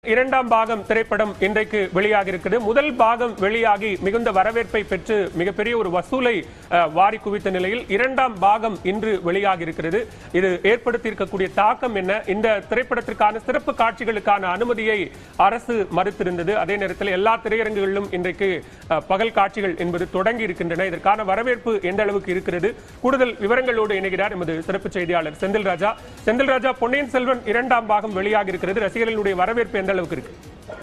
இரண்டாம் பாகம் திரைப்படம் இன்றைக்கு வெளியாகி இருக்கிறது முதல் பாகம் வெளியாகி மிகுந்த வரவேற்பை பெற்று மிகப்பெரிய ஒரு வசூலை அஹ், வாரி குவித்த நிலையில் இரண்டாம் பாகம் இன்று வெளியாகி இருக்கிறது இது ஏற்படுத்தி இருக்கக்கூடிய தாக்கம் என்ன இந்த திரைப்படத்திற்கான சிறப்பு காட்சிகளுக்கான அனுமதியை அரசு மறுத்திருந்தது அதே நேரத்தில் எல்லா திரையரங்குகளிலும் இன்றைக்கு அஹ், பகல் காட்சிகள் என்பது தொடங்கி இருக்கின்றன இதற்கான வரவேற்பு எந்த அளவுக்கு இருக்கிறது கூடுதல் விவரங்களோடு இணைகிறார் எமது சிறப்பு செய்தியாளர் செந்தில் ராஜா செந்தில் ராஜா பொன்னியின் செல்வன் இரண்டாம் பாகம் வெளியாகி இருக்கிறது ரசிகர்களுடைய வரவேற்பு எந்த அளவுக்கு இருக்கு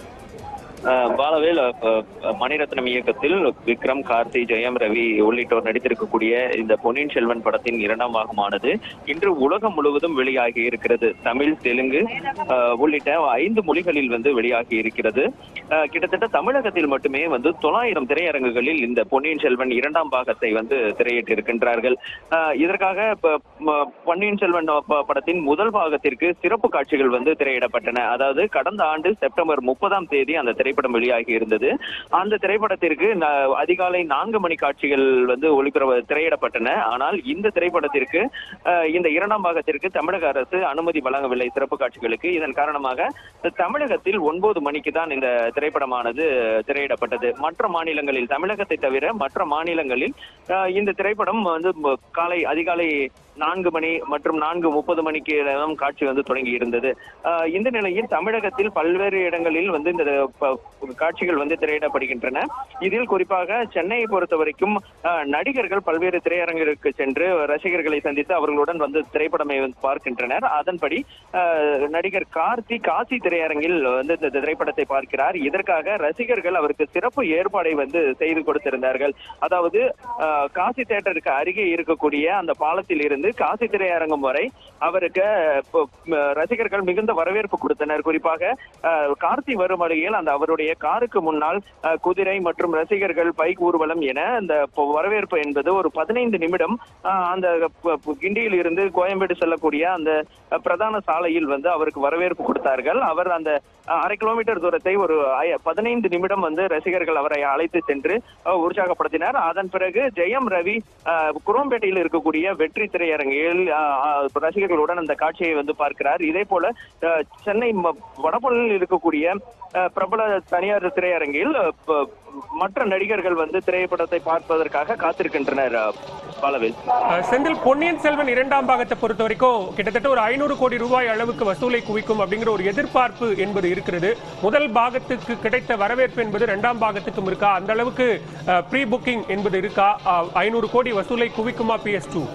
அஹ் பாலவேல் அஹ், மணிரத்னம் இயக்கத்தில் விக்ரம் கார்த்தி ஜெயம் ரவி உள்ளிட்டோர் நடித்திருக்கக்கூடிய இந்த பொன்னியின் செல்வன் படத்தின் இரண்டாம் பாகமானது இன்று உலகம் முழுவதும் வெளியாகி இருக்கிறது தமிழ் தெலுங்கு அஹ், உள்ளிட்ட ஐந்து மொழிகளில் வந்து வெளியாகி இருக்கிறது அஹ், கிட்டத்தட்ட தமிழகத்தில் மட்டுமே வந்து தொள்ளாயிரம் திரையரங்குகளில் இந்த பொன்னியின் செல்வன் இரண்டாம் பாகத்தை வந்து திரையிட்டிருக்கின்றார்கள் அஹ், இதற்காக இப்ப, ம, பொன்னியின் செல்வன் ப- படத்தின் முதல் பாகத்திற்கு சிறப்பு காட்சிகள் வந்து திரையிடப்பட்டன அதாவது கடந்த ஆண்டு செப்டம்பர் முப்பதாம் தேதி அந்த திரைப்படம் வெளியாகி இருந்தது அந்த திரைப்படத்திற்கு ந- அதிகாலை நான்கு மணி காட்சிகள் வந்து ஒளிபர திரையிடப்பட்டன ஆனால் இந்த திரைப்படத்திற்கு அஹ், இந்த இரண்டாம் பாகத்திற்கு தமிழக அரசு அனுமதி வழங்கவில்லை சிறப்பு காட்சிகளுக்கு இதன் காரணமாக தமிழகத்தில் ஒன்பது மணிக்கு தான் இந்த திரைப்படமானது திரையிடப்பட்டது மற்ற மாநிலங்களில் தமிழகத்தை தவிர மற்ற மாநிலங்களில் அஹ், இந்த திரைப்படம் வந்து ம- காலை அதிகாலை நான்கு மணி மற்றும் நான்கு முப்பது மணிக்கு எல்லாம் காட்சி வந்து தொடங்கி இருந்தது அஹ், இந்த நிலையில் தமிழகத்தில் பல்வேறு இடங்களில் வந்து இந்த ப- காட்சிகள் வந்து திரையிடப்படுகின்றன இதில் குறிப்பாக சென்னையை பொறுத்த வரைக்கும் அஹ், நடிகர்கள் பல்வேறு திரையரங்கிற்கு சென்று ரசிகர்களை சந்தித்து அவர்களுடன் வந்து திரைப்படமை வந்து பார்க்கின்றனர் அதன்படி அஹ், நடிகர் கார்த்தி காசி திரையரங்கில் வந்து இந்த திரைப்படத்தை பார்க்கிறார் இதற்காக ரசிகர்கள் அவருக்கு சிறப்பு ஏற்பாடை வந்து செய்து கொடுத்திருந்தார்கள் அதாவது அஹ், காசி தேட்டருக்கு அருகே இருக்கக்கூடிய அந்த பாலத்தில் இருந்து காசி திரையரங்கம் வரை அவருக்கு இப்போ, ம, ரசிகர்கள் மிகுந்த வரவேற்பு கொடுத்தனர் குறிப்பாக அஹ், கார்த்தி வரும் வழியில் அந்த அவருடைய காருக்கு முன்னால் அஹ், குதிரை மற்றும் ரசிகர்கள் பைக் ஊர்வலம் என அந்த இப்போ வரவேற்பு என்பது ஒரு பதினைந்து நிமிடம் அஹ், அந்த ப- ப- கிண்டியில் இருந்து கோயம்பேடு செல்லக்கூடிய அந்த அஹ், பிரதான சாலையில் வந்து அவருக்கு வரவேற்பு கொடுத்தார்கள் அவர் அந்த அஹ், அரை கிலோமீட்டர் தூரத்தை ஒரு ஐ- பதினைந்து நிமிடம் வந்து ரசிகர்கள் அவரை அழைத்து சென்று அஹ், உற்சாகப்படுத்தினார் அதன் பிறகு ஜெயம் ரவி அஹ், குரோம்பேட்டையில் இருக்கக்கூடிய வெற்றி திரையரங்கில் அஹ், அஹ், ரசிகர்களுடன் அந்த காட்சியை வந்து பார்க்கிறார் இதே போல அஹ், சென்னை ம- வடபழனியில் இருக்கக்கூடிய அஹ், பிரபல தனியார் திரையரங்கில் அஹ், ப- மற்ற நடிகர்கள் வந்து திரைப்படத்தை பார்ப்பதற்காக காத்திருக்கின்றனர் அஹ், பாலவேல் அஹ், செந்தில் பொன்னியின் செல்வன் இரண்டாம் பாகத்தை பொறுத்த வரைக்கும் கிட்டத்தட்ட ஒரு ஐநூறு கோடி ரூபாய் அளவுக்கு வசூலை குவிக்கும் அப்படிங்கிற ஒரு எதிர்பார்ப்பு என்பது இருக்கிறது முதல் பாகத்துக்கு கிடைத்த வரவேற்பு என்பது இரண்டாம் பாகத்துக்கும் இருக்கா அந்த அளவுக்கு ப்ரீ புக்கிங் என்பது இருக்கா ஐநூறு கோடி வசூலை குவிக்குமா பிஎஸ் டூ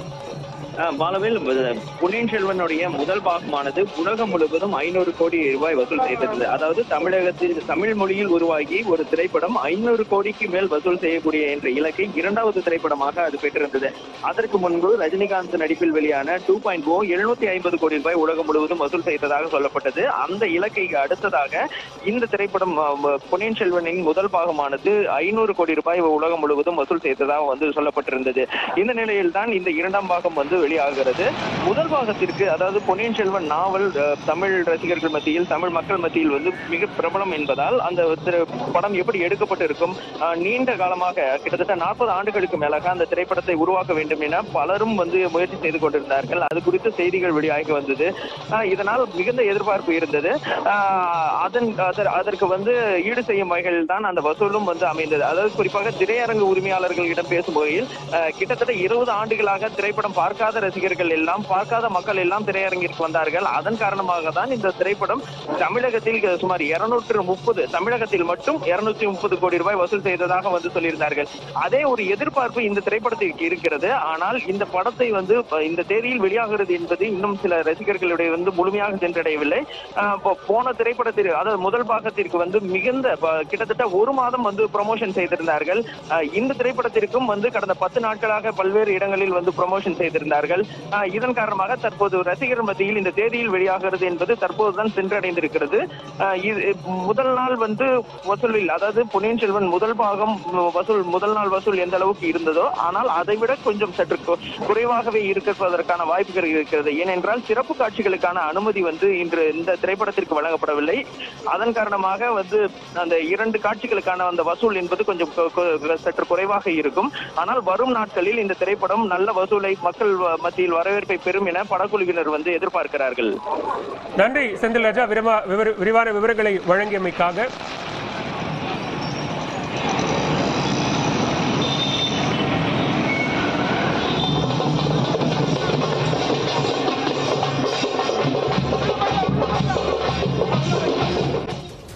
அஹ் பாலவேல் அஹ் பொன்னியின் செல்வனுடைய முதல் பாகமானது உலகம் முழுவதும் ஐநூறு கோடி ரூபாய் வசூல் செய்திருந்தது அதாவது தமிழகத்தில் தமிழ் மொழியில் உருவாகி ஒரு திரைப்படம் ஐநூறு கோடிக்கு மேல் வசூல் செய்யக்கூடிய என்ற இலக்கை இரண்டாவது திரைப்படமாக அது பெற்றிருந்தது அதற்கு முன்பு ரஜினிகாந்த் நடிப்பில் வெளியான டூ பாயிண்ட் ஓ எழுநூத்தி ஐம்பது கோடி ரூபாய் உலகம் முழுவதும் வசூல் செய்ததாக சொல்லப்பட்டது அந்த இலக்கை அடுத்ததாக இந்த திரைப்படம் அஹ், பொன்னியின் செல்வனின் முதல் பாகமானது ஐநூறு கோடி ரூபாய் உலகம் முழுவதும் வசூல் செய்ததாக வந்து சொல்லப்பட்டிருந்தது இந்த நிலையில் தான் இந்த இரண்டாம் பாகம் வந்து வெளியாகிறது முதல் பாகத்திற்கு அதாவது பொன்னியின் செல்வன் நாவல் அஹ், தமிழ் ரசிகர்கள் மத்தியில் தமிழ் மக்கள் மத்தியில் வந்து மிக பிரபலம் என்பதால் அந்த திரை- படம் எப்படி எடுக்கப்பட்டிருக்கும் அஹ், நீண்ட காலமாக கிட்டத்தட்ட நாற்பது ஆண்டுகளுக்கு மேலாக அந்த திரைப்படத்தை உருவாக்க வேண்டும் என பலரும் வந்து முயற்சி செய்து கொண்டிருந்தார்கள் அது குறித்து செய்திகள் வெளியாகி வந்தது அஹ், இதனால் மிகுந்த எதிர்பார்ப்பு இருந்தது அஹ், அதன் அதர்- அதற்கு வந்து ஈடு செய்யும் வகையில் தான் அந்த வசூலும் வந்து அமைந்தது அதாவது குறிப்பாக திரையரங்கு உரிமையாளர்களிடம் பேசும் வகையில் அஹ், கிட்டத்தட்ட இருபது ஆண்டுகளாக திரைப்படம் பார்க்காத ரசிகர்கள் எல்லாம் பார்க்காத மக்கள் எல்லாம் திரையரங்கிற்கு வந்தார்கள் அதன் காரணமாக தான் இந்த திரைப்படம் தமிழகத்தில் சுமார் இருநூற்று முப்பது தமிழகத்தில் மட்டும் இருநூத்தி முப்பது கோடி ரூபாய் வசூல் செய்ததாக வந்து சொல்லியிருந்தார்கள் அதே ஒரு எதிர்பார்ப்பு இந்த திரைப்படத்திற்கு இருக்கிறது ஆனால் இந்த படத்தை வந்து அஹ், இந்த தேதியில் வெளியாகிறது என்பது இன்னும் சில ரசிகர்களுடைய வந்து முழுமையாக சென்றடையவில்லை அஹ், இப்போ போன திரைப்படத்திற்கு அதாவது முதல் பாகத்திற்கு வந்து மிகுந்த ப- கிட்டத்தட்ட ஒரு மாதம் வந்து ப்ரமோஷன் செய்திருந்தார்கள் அஹ், இந்த திரைப்படத்திற்கும் வந்து கடந்த பத்து நாட்களாக பல்வேறு இடங்களில் வந்து ப்ரமோஷன் செய்திருந்தார்கள் அஹ், இதன் காரணமாக தற்போது ரசிகர் மத்தியில் இந்த தேதியில் வெளியாகிறது என்பது தற்போதுதான் சென்றடைந்திருக்கிறது அஹ், இது முதல் நாள் வந்து வசூலில் அதாவது பொன்னியின் செல்வன் முதல் பாகம் வசூல் முதல் நாள் வசூல் எந்த அளவுக்கு இருந்ததோ ஆனால் அதை விட கொஞ்சம் சற்று கு- குறைவாகவே இருப்பதற்கான வாய்ப்புகள் இருக்கிறது ஏனென்றால் சிறப்பு காட்சிகளுக்கான அனுமதி வந்து இன்று இந்த திரைப்படத்திற்கு வழங்கப்படவில்லை அதன் காரணமாக வந்து அந்த இரண்டு காட்சிகளுக்கான அந்த வசூல் என்பது கொஞ்சம் கு- கு- சற்று குறைவாக இருக்கும் ஆனால் வரும் நாட்களில் இந்த திரைப்படம் நல்ல வசூலை மக்கள் மத்தியில் வரவேற்பை பெறும் என படக்குழுவினர் வந்து எதிர்பார்க்கிறார்கள் நன்றி செந்தில் ராஜா விரிவா- விவர- விரிவான விவரங்களை வழங்கியமைக்காக